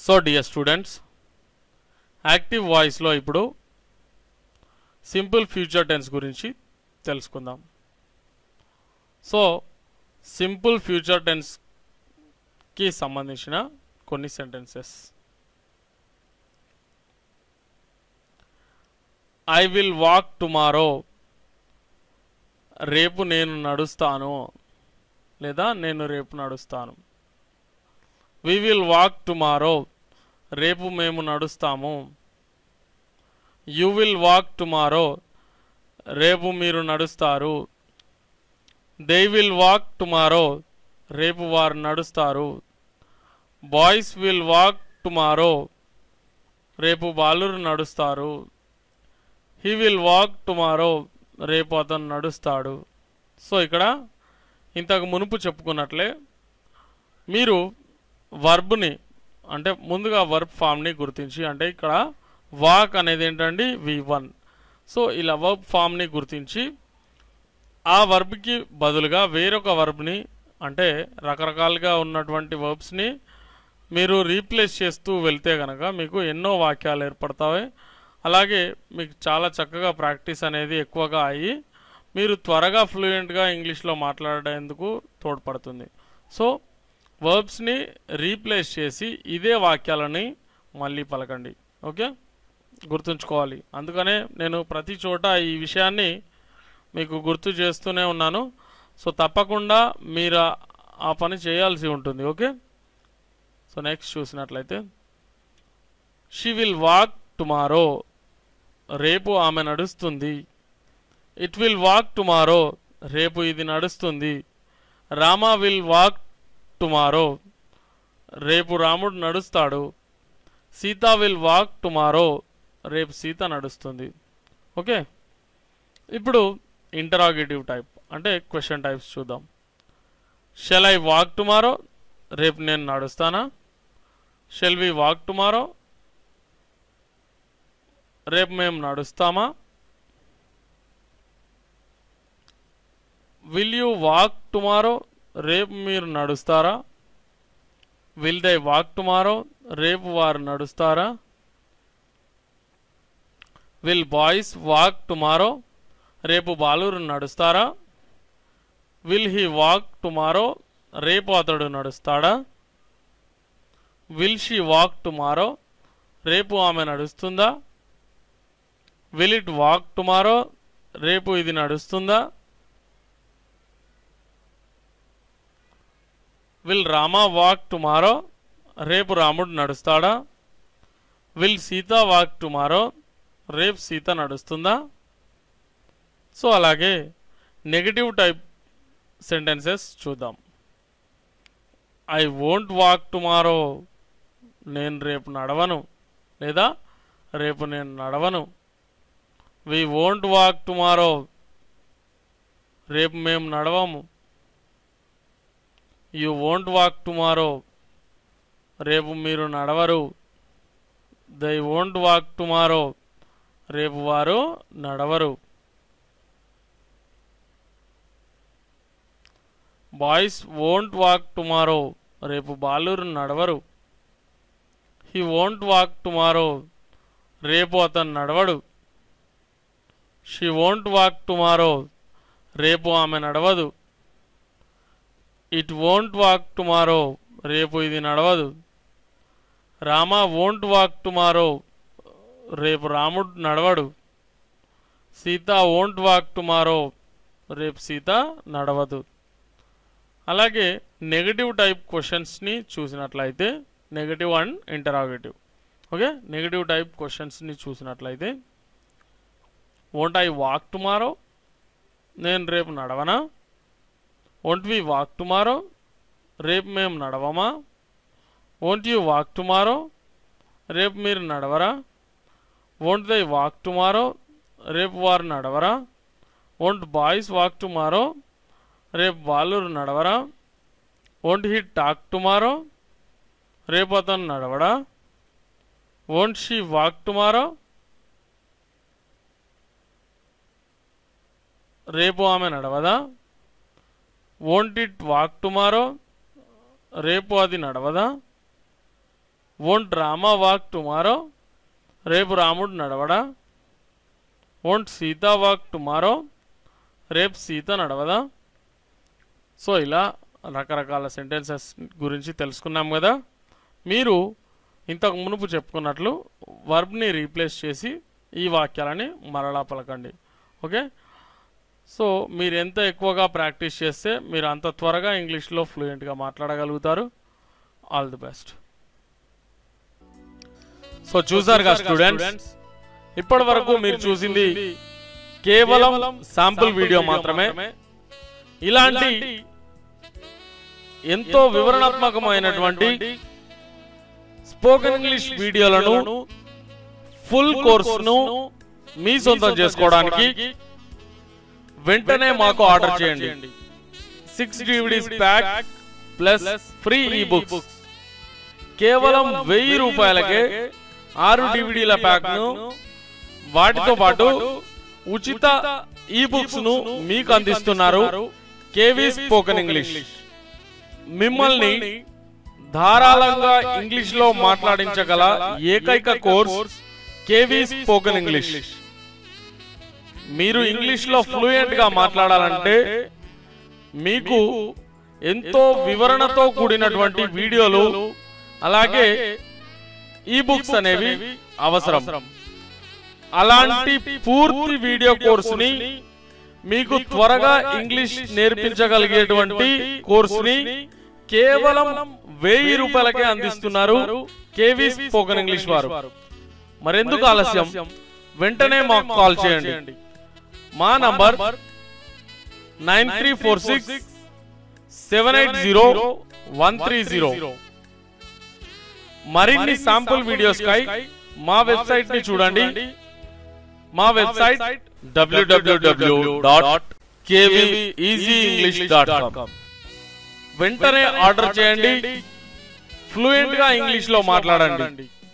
so dear students active వాయిస్లో ఇప్పుడు simple future tense గురించి తెలుసుకుందాం సో సింపుల్ ఫ్యూచర్ టెన్స్కి సంబంధించిన కొన్ని sentences I will walk tomorrow రేపు నేను నడుస్తాను లేదా నేను రేపు నడుస్తాను వి విల్ వాక్ టుమారో రేపు మేము నడుస్తాము యు విల్ వాక్ టుమారో రేపు మీరు నడుస్తారు దే విల్ వాక్ టుమారో రేపు వారు నడుస్తారు బాయ్స్ విల్ వాక్ టుమారో రేపు బాలురు నడుస్తారు హీ విల్ వాక్ టుమారో రేపు అతను నడుస్తాడు సో ఇక్కడ ఇంతకు మునుపు చెప్పుకున్నట్లే మీరు వర్బ్ని అంటే ముందుగా వర్బ్ ఫామ్ని గుర్తించి అంటే ఇక్కడ వాక్ అనేది ఏంటండి వి వన్ సో ఇలా వర్బ్ ఫామ్ని గుర్తించి ఆ వర్బ్కి బదులుగా వేరొక వర్బ్ని అంటే రకరకాలుగా ఉన్నటువంటి వర్బ్స్ని మీరు రీప్లేస్ చేస్తూ వెళ్తే కనుక మీకు ఎన్నో వాక్యాలు ఏర్పడతాయి అలాగే మీకు చాలా చక్కగా ప్రాక్టీస్ అనేది ఎక్కువగా అయ్యి మీరు త్వరగా ఫ్లూయెంట్గా ఇంగ్లీష్లో మాట్లాడేందుకు తోడ్పడుతుంది సో వర్బ్స్ని రీప్లేస్ చేసి ఇదే వాక్యాలని మళ్ళీ పలకండి ఓకే గుర్తుంచుకోవాలి అందుకనే నేను ప్రతి చోట ఈ విషయాన్ని మీకు గుర్తు చేస్తూనే ఉన్నాను సో తప్పకుండా మీరు ఆ- ఆ పని చేయాల్సి ఉంటుంది ఓకే సో నెక్స్ట్ చూసినట్లయితే షీ విల్ వాక్ టుమారో రేపు ఆమె నడుస్తుంది ఇట్ విల్ వాక్ టుమారో రేపు ఇది నడుస్తుంది రామా విల్ వాక్ టుమారో రేపు రాముడు నడుస్తాడు సీత విల్ వాక్ టుమారో రేపు సీత నడుస్తుంది ఓకే ఇప్పుడు ఇంటరాగేటివ్ టైప్ అంటే క్వశ్చన్ టైప్స్ చూద్దాం షెల్ ఐ వాక్ టుమారో రేపు నేను నడుస్తానా షెల్ వి వాక్ టుమారో రేపు మేము నడుస్తామా విల్ యూ వాక్ టుమారో రేపు మీరు నడుస్తారా విల్ దే వాక్ టుమారో రేపు వారు నడుస్తారా విల్ బాయ్స్ వాక్ టుమారో రేపు బాలురు నడుస్తారా విల్ హీ వాక్ టుమారో రేపు అతడు నడుస్తాడా విల్ షీ వాక్ టుమారో రేపు ఆమె నడుస్తుందా విల్ ఇట్ వాక్ టుమారో రేపు ఇది నడుస్తుందా విల్ రామా వాక్ టుమారో రేపు రాముడు నడుస్తాడా విల్ సీత వాక్ టుమారో రేపు సీత నడుస్తుందా సో అలాగే నెగటివ్ టైప్ సెంటెన్సెస్ చూద్దాం ఐ వోంట్ వాక్ టుమారో నేను రేపు నడవను లేదా రేపు నేను నడవను వి వోంట్ వాక్ టుమారో రేపు మేము నడవము యు వోంట్ వాక్ టుమారో రేపు మీరు నడవరు దై వోంట్ వాక్ టుమారో రేపు వారు నడవరు బాయ్స్ వోంట్ వాక్ టుమారో రేపు బాలురు నడవరు హీ వోంట్ వాక్ టుమారో రేపు అతను నడవడు షీ వోంట్ వాక్ టుమారో రేపు ఆమె నడవదు ఇట్ వోంట్ వాక్ టుమారో రేపు ఇది నడవదు రామా వోంట్ వాక్ టుమారో రేపు రాముడు నడవడు సీత వోంట్ వాక్ టుమారో రేపు సీత నడవదు అలాగే నెగటివ్ టైప్ క్వశ్చన్స్ని చూసినట్లయితే negative and interrogative okay negative type క్వశ్చన్స్ని చూసినట్లయితే వోంట్ ఐ వాక్ టుమారో నేను రేపు నడవనా వోంట్ వి వాక్ టుమారో రేపు మేము నడవమా వోంట్ యూ వాక్ టుమారో రేపు మీరు నడవరా వోంట్ దై వాక్ టుమారో రేపు వారు నడవరా వోంట్ బాయ్స్ వాక్ టుమారో రేపు బాలురు నడవరా వోంట్ హీ టాక్ టుమారో రేపు అతను నడవడా వోంట్ షీ వాక్ టుమారో రేపు ఆమె నడవదా వోంట్ ఇట్ వాక్ టుమారో రేపు అది నడవదా వోంట్ రామ వాక్ టుమారో రేపు రాముడు నడవడా వోంట్ సీత వాక్ టుమారో రేపు సీత నడవదా సో ఇలా రకరకాల సెంటెన్సెస్ గురించి తెలుసుకున్నాం కదా మీరు ఇంతకు మునుపు చెప్పుకున్నట్లు వర్బ్ని రీప్లేస్ చేసి ఈ వాక్యాలని మరలా పలకండి ఓకే సో మీరు ఎంత ఎక్కువగా ప్రాక్టీస్ చేస్తే మీరు అంత త్వరగా ఇంగ్లీష్లో ఫ్లూయెంట్గా మాట్లాడగలుగుతారు ఆల్ ది బెస్ట్ సో చూసారుగా స్టూడెంట్స్ ఇప్పటి వరకు మీరు చూసింది కేవలం శాంపుల్ వీడియో మాత్రమే ఇలాంటి ఎంతో వివరణాత్మకమైనటువంటి స్పోకెన్ ఇంగ్లీష్ వీడియోలను ఫుల్ కోర్సును మీ సొంతం చేసుకోవడానికి వెంటనే మాకు ఆర్డర్ చేయండి six DVDs pack plus free e books కేవలం వెయ్యి రూపాయలకే ఆరు డివిడీల ప్యాక్ ను వాటితో పాటు ఉచిత ఈ బుక్స్ ను మీకు అందిస్తున్నారు కేవీ స్పోకెన్ ఇంగ్లీష్ మిమ్మల్ని ధారాళంగా ఇంగ్లీష్ లో మాట్లాడించగల ఏకైక కోర్స్ కేవీ స్పోకెన్ ఇంగ్లీష్ మీరు ఇంగ్లీష్ లో ఫ్లూయెంట్ గా మాట్లాడాలంటే మీకు ఎంతో వివరణతో కూడినటువంటి వీడియోలు అలాగే ఈ బుక్స్ అనేవి అవసరం అలాంటి పూర్తి వీడియో కోర్సుని మీకు త్వరగా ఇంగ్లీష్ నేర్పించగలిగేటువంటి కోర్సుని కేవలం వెయ్యి రూపాయలకే అందిస్తున్నారు కేవీ స్పోకెన్ ఇంగ్లీష్ వారు మరెందుకు ఆలస్యం వెంటనే మాకు కాల్ చేయండి మా number nine three four six seven eight zero one three zero మరిన్ని శాంపుల్ వీడియోస్ కై మా వెబ్సైట్ ని చూడండి మా వెబ్సైట్ డబ్ల్యూడబ్ల్యూడబ్ల్యూ డాట్ ఇంగ్లీష్ డాట్ కామ్ వెంటనే ఆర్డర్ చేయండి ఫ్లూయెంట్ గా ఇంగ్లీష్ లో మాట్లాడండి